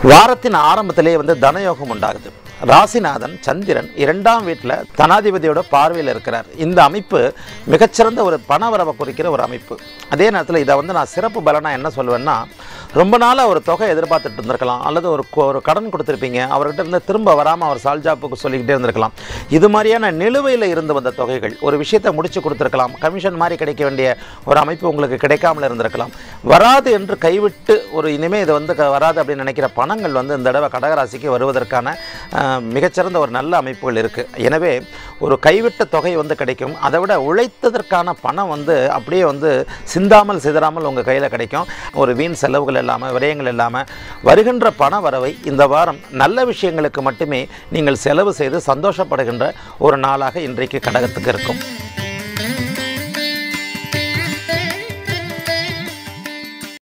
வாரத்தின் ஆரம்பத்திலே வந்து தனயோகம் உண்டாகுது ராசிநாதன் சந்திரன் இரண்டாம் வீட்டில் தனாதிபதியோட பார்வையில் இருக்கிறார் இந்த அமைப்பு மிகச்சிறந்த ஒரு பணவரவை குறிக்கிற ஒரு அமைப்பு அதே நேரத்தில் இதை வந்து நான் சிறப்பு பலனா என்ன சொல்லுவேன்னா ரொம்ப நாளாக ஒரு தொகை எதிர்பார்த்துட்டு இருந்திருக்கலாம் அல்லது ஒரு கொ- ஒரு கடன் கொடுத்துருப்பீங்க அவர்கிட்ட இருந்து திரும்ப வராமல் அவர் சால்ஜாப்புக்கு சொல்லிக்கிட்டே இருந்திருக்கலாம் இது மாதிரியான நிலுவையில் இருந்து வந்த தொகைகள் ஒரு விஷயத்தை முடிச்சு கொடுத்துருக்கலாம் கமிஷன் மாதிரி கிடைக்க வேண்டிய ஒரு அமைப்பு உங்களுக்கு கிடைக்காமல் இருந்திருக்கலாம் வராது என்று கைவிட்டு ஒரு இனிமே இது வந்து க- வராது அப்படின்னு நினைக்கிற பணங்கள் வந்து இந்த தடவை கடகராசிக்கு வருவதற்கான அஹ், மிகச்சிறந்த ஒரு நல்ல அமைப்புகள் இருக்குது எனவே ஒரு கைவிட்ட தொகை வந்து கிடைக்கும் அதை விட உழைத்ததற்கான பணம் வந்து அப்படியே வந்து சிந்தாமல் சிதறாமல் உங்கள் கையில் கிடைக்கும் ஒரு வீண் செலவுகள் இல்லாமல் விரயங்கள் இல்லாமல் வருகின்ற பண வரவை இந்த வாரம் நல்ல விஷயங்களுக்கு மட்டுமே நீங்கள் செலவு செய்து சந்தோஷப்படுகின்ற ஒரு நாளாக இன்றைக்கு கடகத்துக்கு இருக்கும்